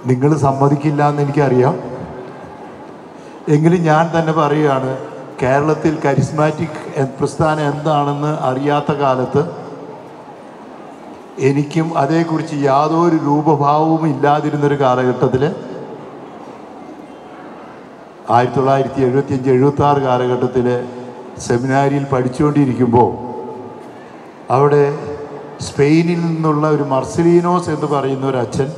നിങ്ങൾ സമ്മതിക്കില്ല എന്ന് എനിക്കറിയാം എങ്കിലും ഞാൻ തന്നെ പറയുകയാണ് കേരളത്തിൽ കരിസ്മാറ്റിക് എ- പ്രസ്ഥാനം എന്താണെന്ന് അറിയാത്ത കാലത്ത് എനിക്കും അതേക്കുറിച്ച് യാതൊരു രൂപഭാവവും ഇല്ലാതിരുന്നൊരു കാലഘട്ടത്തിൽ ആയിരത്തി തൊള്ളായിരത്തി എഴുപത്തിയഞ്ച് എഴുപത്തി ആറ് കാലഘട്ടത്തിൽ സെമിനാരിയിൽ പഠിച്ചുകൊണ്ടിരിക്കുമ്പോൾ അവിടെ സ്പെയിനിൽ നിന്നുള്ള ഒരു മർസിലീനോസ് എന്ന് പറയുന്ന ഒരു അച്ഛൻ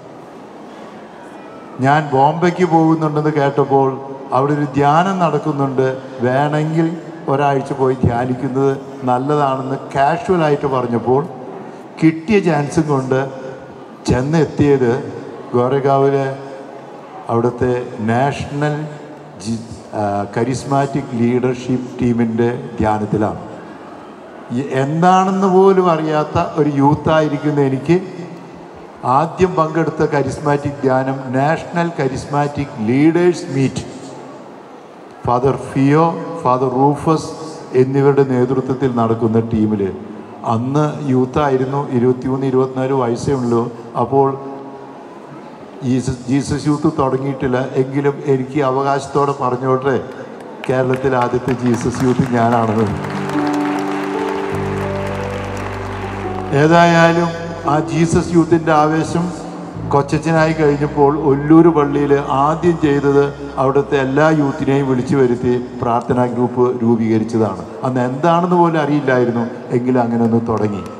ഞാൻ ബോംബെക്ക് പോകുന്നുണ്ടെന്ന് കേട്ടപ്പോൾ അവിടെ ഒരു ധ്യാനം നടക്കുന്നുണ്ട് വേണമെങ്കിൽ ഒരാഴ്ച പോയി ധ്യാനിക്കുന്നത് നല്ലതാണെന്ന് കാഷ്വലായിട്ട് പറഞ്ഞപ്പോൾ കിട്ടിയ ചാൻസും കൊണ്ട് ചെന്നെത്തിയത് ഗോരഗാവിലെ അവിടുത്തെ നാഷണൽ ജി കരിസ്മാറ്റിക് ലീഡർഷിപ്പ് ടീമിൻ്റെ ധ്യാനത്തിലാണ് ഈ എന്താണെന്ന് പോലും അറിയാത്ത ഒരു യൂത്തായിരിക്കുന്ന എനിക്ക് ആദ്യം പങ്കെടുത്ത കരിസ്മാറ്റിക് ധ്യാനം national charismatic leaders meet father ഫിയോ ഫാദർ റൂഫസ് എന്നിവരുടെ നേതൃത്വത്തിൽ നടക്കുന്ന ടീമിൽ അന്ന് യൂത്തായിരുന്നു ഇരുപത്തിമൂന്ന് ഇരുപത്തിനാല് വയസ്സേ ഉള്ളൂ അപ്പോൾ ജീസസ് ജീസസ് യൂത്ത് തുടങ്ങിയിട്ടില്ല എങ്കിലും എനിക്ക് അവകാശത്തോടെ പറഞ്ഞോട്ടെ കേരളത്തിൽ ആദ്യത്തെ ജീസസ് യൂത്ത് ഞാനാണെന്ന് ഏതായാലും ആ ജീസസ് യൂത്തിൻ്റെ ആവേശം കൊച്ചച്ചനായി കഴിഞ്ഞപ്പോൾ ഒല്ലൂർ പള്ളിയിൽ ആദ്യം ചെയ്തത് അവിടുത്തെ എല്ലാ യൂത്തിനെയും വിളിച്ചു വരുത്തി പ്രാർത്ഥനാ ഗ്രൂപ്പ് രൂപീകരിച്ചതാണ് അന്ന് എന്താണെന്ന് പോലും അറിയില്ലായിരുന്നു എങ്കിലും അങ്ങനെ ഒന്ന് തുടങ്ങി